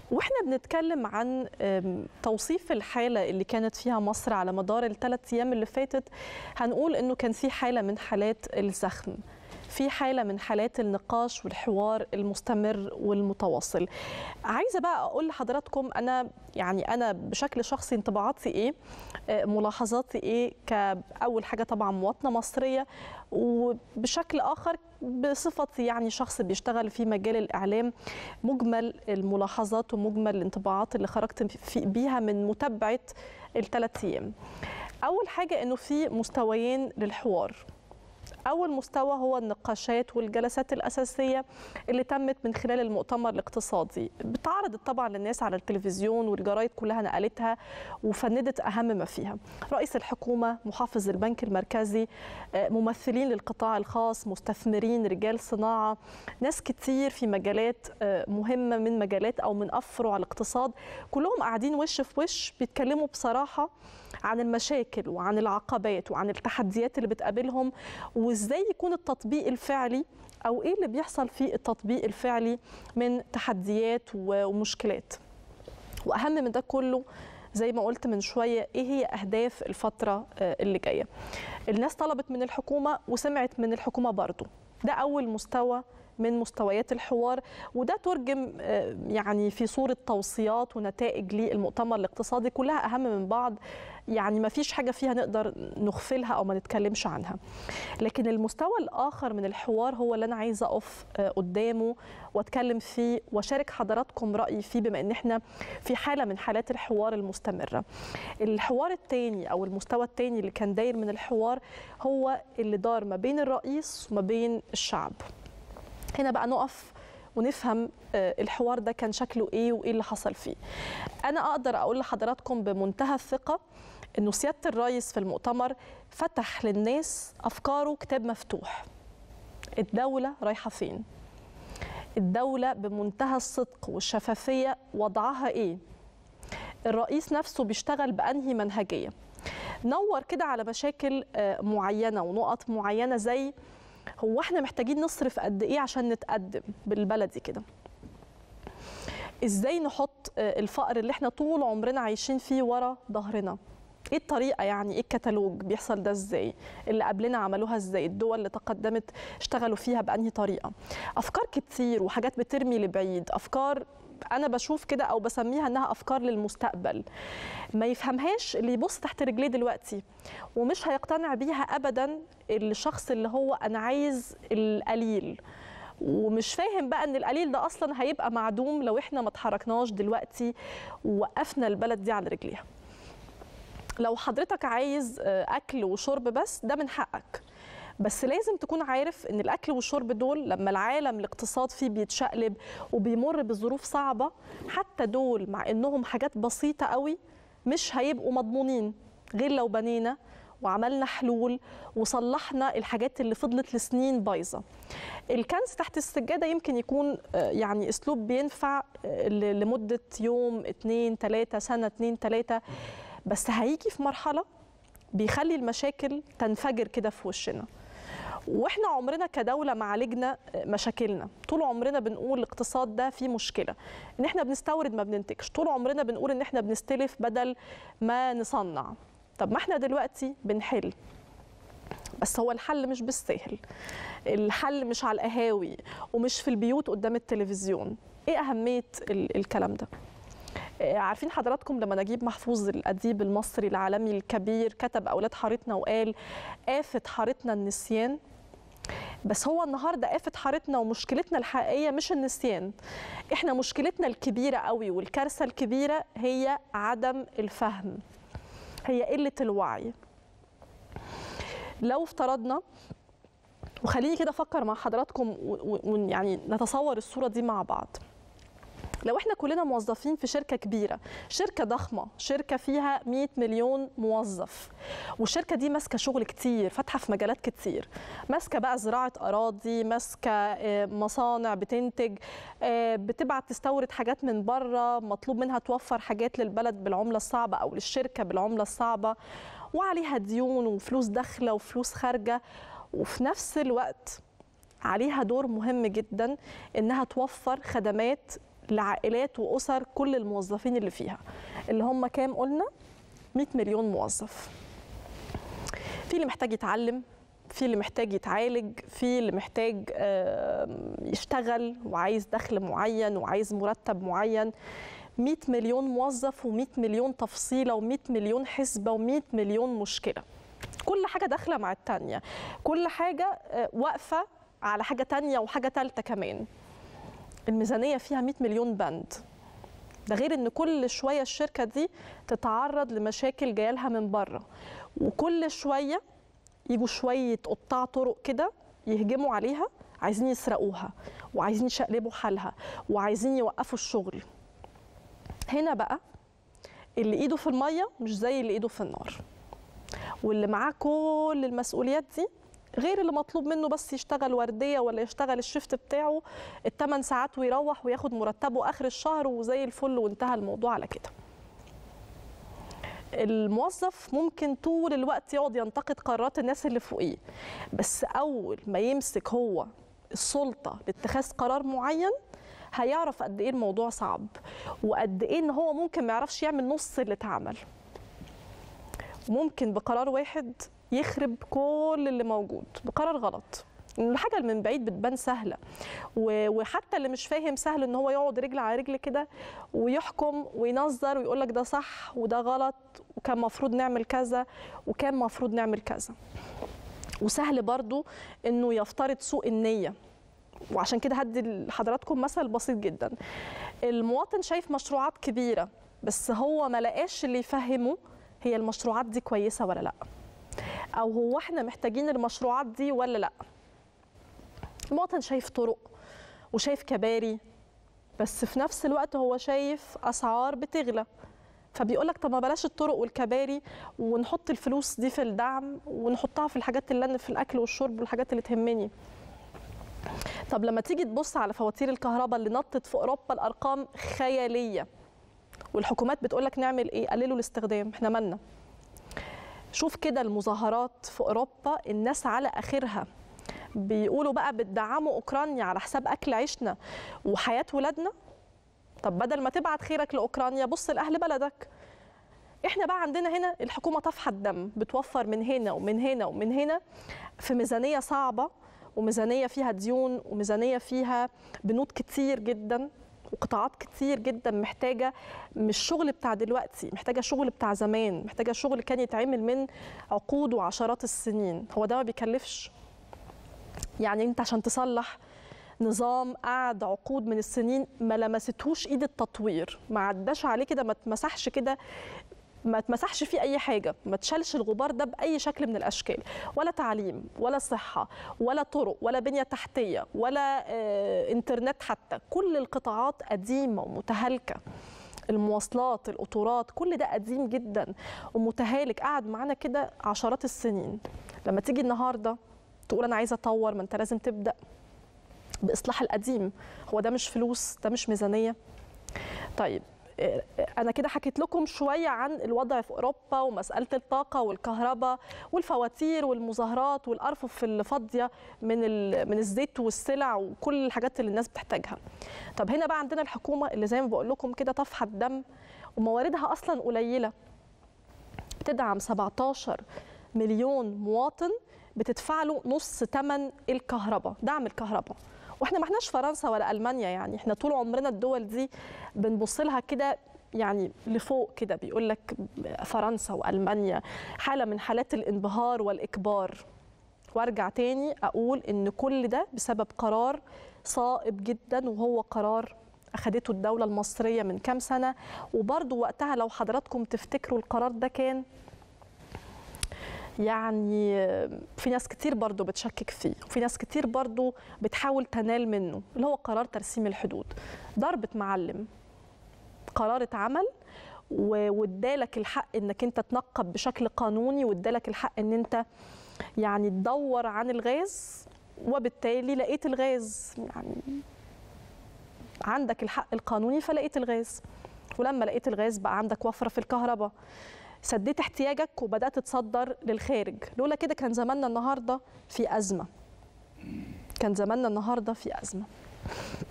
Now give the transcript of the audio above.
واحنا بنتكلم عن توصيف الحاله اللي كانت فيها مصر على مدار الثلاث ايام اللي فاتت هنقول انه كان في حاله من حالات الزخم في حاله من حالات النقاش والحوار المستمر والمتواصل عايزه بقى اقول لحضراتكم انا يعني انا بشكل شخصي انطباعاتي ايه ملاحظاتي ايه كاول حاجه طبعا مواطنه مصريه وبشكل اخر بصفتي يعني شخص بيشتغل في مجال الاعلام مجمل الملاحظات ومجمل الانطباعات اللي خرجت في بيها من متابعه الثلاث ايام اول حاجه انه في مستويين للحوار أول مستوى هو النقاشات والجلسات الأساسية اللي تمت من خلال المؤتمر الاقتصادي بتعرضت طبعا للناس على التلفزيون والجرايد كلها نقلتها وفندت أهم ما فيها رئيس الحكومة محافظ البنك المركزي ممثلين للقطاع الخاص مستثمرين رجال صناعة ناس كتير في مجالات مهمة من مجالات أو من أفرع الاقتصاد كلهم قاعدين وش في وش بيتكلموا بصراحة عن المشاكل وعن العقبات وعن التحديات اللي بتقابلهم وازاي يكون التطبيق الفعلي او ايه اللي بيحصل في التطبيق الفعلي من تحديات ومشكلات واهم من ده كله زي ما قلت من شويه ايه هي اهداف الفتره اللي جايه الناس طلبت من الحكومه وسمعت من الحكومه برضو ده اول مستوى من مستويات الحوار وده ترجم يعني في صورة توصيات ونتائج للمؤتمر الاقتصادي كلها أهم من بعض يعني ما فيش حاجة فيها نقدر نغفلها أو ما نتكلمش عنها لكن المستوى الآخر من الحوار هو اللي أنا عايزة أقف قدامه وأتكلم فيه وأشارك حضراتكم رأيي فيه بما أن احنا في حالة من حالات الحوار المستمرة الحوار الثاني أو المستوى الثاني اللي كان داير من الحوار هو اللي دار ما بين الرئيس وما بين الشعب هنا بقى نقف ونفهم الحوار ده كان شكله ايه وايه اللي حصل فيه انا اقدر اقول لحضراتكم بمنتهى الثقه انه سياده الرئيس في المؤتمر فتح للناس افكاره كتاب مفتوح الدوله رايحه فين الدوله بمنتهى الصدق والشفافيه وضعها ايه الرئيس نفسه بيشتغل بانهي منهجيه نور كده على مشاكل معينه ونقط معينه زي هو احنا محتاجين نصرف قد ايه عشان نتقدم بالبلدي كده ازاي نحط الفقر اللي احنا طول عمرنا عايشين فيه ورا ظهرنا ايه الطريقه يعني ايه الكتالوج بيحصل ده ازاي اللي قبلنا عملوها ازاي الدول اللي تقدمت اشتغلوا فيها بانهي طريقه افكار كتير وحاجات بترمي لبعيد افكار انا بشوف كده او بسميها انها افكار للمستقبل ما يفهمهاش اللي يبص تحت رجليه دلوقتي ومش هيقتنع بيها ابدا الشخص اللي هو انا عايز القليل ومش فاهم بقى ان القليل ده اصلا هيبقى معدوم لو احنا ما اتحركناش دلوقتي ووقفنا البلد دي على رجليها لو حضرتك عايز اكل وشرب بس ده من حقك بس لازم تكون عارف ان الاكل والشرب دول لما العالم الاقتصاد فيه بيتشقلب وبيمر بظروف صعبه حتى دول مع انهم حاجات بسيطه قوي مش هيبقوا مضمونين غير لو بنينا وعملنا حلول وصلحنا الحاجات اللي فضلت لسنين بايظه الكنز تحت السجاده يمكن يكون يعني اسلوب بينفع لمده يوم اتنين تلاته سنه اتنين تلاته بس هيجي في مرحله بيخلي المشاكل تنفجر كده في وشنا واحنا عمرنا كدوله ما عالجنا مشاكلنا طول عمرنا بنقول الاقتصاد ده فيه مشكله ان احنا بنستورد ما بننتجش طول عمرنا بنقول ان احنا بنستلف بدل ما نصنع طب ما احنا دلوقتي بنحل بس هو الحل مش بالسهل الحل مش على القهاوي ومش في البيوت قدام التلفزيون ايه اهميه الكلام ده عارفين حضراتكم لما نجيب محفوظ الأديب المصري العالمي الكبير كتب أولاد حارتنا وقال آفة حارتنا النسيان بس هو النهارده آفة حارتنا ومشكلتنا الحقيقية مش النسيان احنا مشكلتنا الكبيرة قوي والكارثة الكبيرة هي عدم الفهم هي قلة الوعي لو افترضنا وخليني كده افكر مع حضراتكم ويعني نتصور الصورة دي مع بعض لو احنا كلنا موظفين في شركة كبيرة شركة ضخمة شركة فيها 100 مليون موظف والشركة دي ماسكة شغل كتير فاتحة في مجالات كتير ماسكة بقى زراعة أراضي ماسكة مصانع بتنتج بتبعت تستورد حاجات من بره مطلوب منها توفر حاجات للبلد بالعملة الصعبة أو للشركة بالعملة الصعبة وعليها ديون وفلوس داخلة وفلوس خارجة وفي نفس الوقت عليها دور مهم جدا انها توفر خدمات لعائلات واسر كل الموظفين اللي فيها اللي هم كام قلنا 100 مليون موظف في اللي محتاج يتعلم في اللي محتاج يتعالج في اللي محتاج يشتغل وعايز دخل معين وعايز مرتب معين 100 مليون موظف و100 مليون تفصيله و100 مليون حسبه و100 مليون مشكله كل حاجه داخله مع الثانيه كل حاجه واقفه على حاجه تانية وحاجه ثالثه كمان الميزانيه فيها 100 مليون بند ده غير ان كل شويه الشركه دي تتعرض لمشاكل جايه لها من بره وكل شويه يجوا شويه قطاع طرق كده يهجموا عليها عايزين يسرقوها وعايزين يشقلبوا حالها وعايزين يوقفوا الشغل هنا بقى اللي ايده في الميه مش زي اللي ايده في النار واللي معاه كل المسؤوليات دي غير اللي مطلوب منه بس يشتغل ورديه ولا يشتغل الشفت بتاعه الثمان ساعات ويروح وياخد مرتبه اخر الشهر وزي الفل وانتهى الموضوع على كده الموظف ممكن طول الوقت يقعد ينتقد قرارات الناس اللي فوقيه بس اول ما يمسك هو السلطه لاتخاذ قرار معين هيعرف قد ايه الموضوع صعب وقد ايه ان هو ممكن ما يعرفش يعمل نص اللي اتعمل ممكن بقرار واحد يخرب كل اللي موجود بقرار غلط الحاجة اللي من بعيد بتبان سهلة وحتى اللي مش فاهم سهل ان هو يقعد رجل على رجل كده ويحكم وينظر ويقول لك ده صح وده غلط وكان مفروض نعمل كذا وكان مفروض نعمل كذا وسهل برضو انه يفترض سوء النية وعشان كده هدي لحضراتكم مثل بسيط جدا المواطن شايف مشروعات كبيرة بس هو ما لقاش اللي يفهمه هي المشروعات دي كويسة ولا لا او هو احنا محتاجين المشروعات دي ولا لا المواطن شايف طرق وشايف كباري بس في نفس الوقت هو شايف اسعار بتغلى فبيقول لك طب ما بلاش الطرق والكباري ونحط الفلوس دي في الدعم ونحطها في الحاجات اللي انا في الاكل والشرب والحاجات اللي تهمني طب لما تيجي تبص على فواتير الكهرباء اللي نطت في اوروبا الارقام خياليه والحكومات بتقول لك نعمل ايه قللوا الاستخدام احنا مالنا شوف كده المظاهرات في اوروبا الناس على اخرها بيقولوا بقى بتدعموا اوكرانيا على حساب اكل عيشنا وحياه ولادنا طب بدل ما تبعت خيرك لاوكرانيا بص لاهل بلدك احنا بقى عندنا هنا الحكومه طفحه الدم بتوفر من هنا ومن هنا ومن هنا في ميزانيه صعبه وميزانيه فيها ديون وميزانيه فيها بنود كتير جدا وقطاعات كتير جدا محتاجه مش شغل بتاع دلوقتي محتاجه شغل بتاع زمان محتاجه شغل كان يتعمل من عقود وعشرات السنين هو ده ما بيكلفش يعني انت عشان تصلح نظام قعد عقود من السنين ما لمستهوش ايد التطوير ما عداش عليه كده ما اتمسحش كده ما اتمسحش فيه اي حاجه ما اتشالش الغبار ده باي شكل من الاشكال ولا تعليم ولا صحه ولا طرق ولا بنيه تحتيه ولا اه انترنت حتى كل القطاعات قديمه ومتهالكه المواصلات القطورات كل ده قديم جدا ومتهالك قعد معانا كده عشرات السنين لما تيجي النهارده تقول انا عايزه اطور ما انت لازم تبدا باصلاح القديم هو ده مش فلوس ده مش ميزانيه طيب انا كده حكيت لكم شويه عن الوضع في اوروبا ومساله الطاقه والكهرباء والفواتير والمظاهرات والارفف اللي فاضيه من من الزيت والسلع وكل الحاجات اللي الناس بتحتاجها طب هنا بقى عندنا الحكومه اللي زي ما بقول لكم كده طفحه دم ومواردها اصلا قليله بتدعم 17 مليون مواطن بتدفع له نص ثمن الكهرباء دعم الكهرباء واحنا ما احناش فرنسا ولا المانيا يعني احنا طول عمرنا الدول دي بنبص لها كده يعني لفوق كده بيقول لك فرنسا والمانيا حاله من حالات الانبهار والاكبار وارجع تاني اقول ان كل ده بسبب قرار صائب جدا وهو قرار اخذته الدوله المصريه من كام سنه وبرضه وقتها لو حضراتكم تفتكروا القرار ده كان يعني في ناس كتير برضو بتشكك فيه وفي ناس كتير برضو بتحاول تنال منه اللي هو قرار ترسيم الحدود ضربة معلم قرار اتعمل وادالك الحق انك انت تنقب بشكل قانوني وادالك الحق ان انت يعني تدور عن الغاز وبالتالي لقيت الغاز يعني عندك الحق القانوني فلقيت الغاز ولما لقيت الغاز بقى عندك وفره في الكهرباء سديت احتياجك وبدات تصدر للخارج لولا كده كان زماننا النهارده في ازمه كان زماننا النهارده في ازمه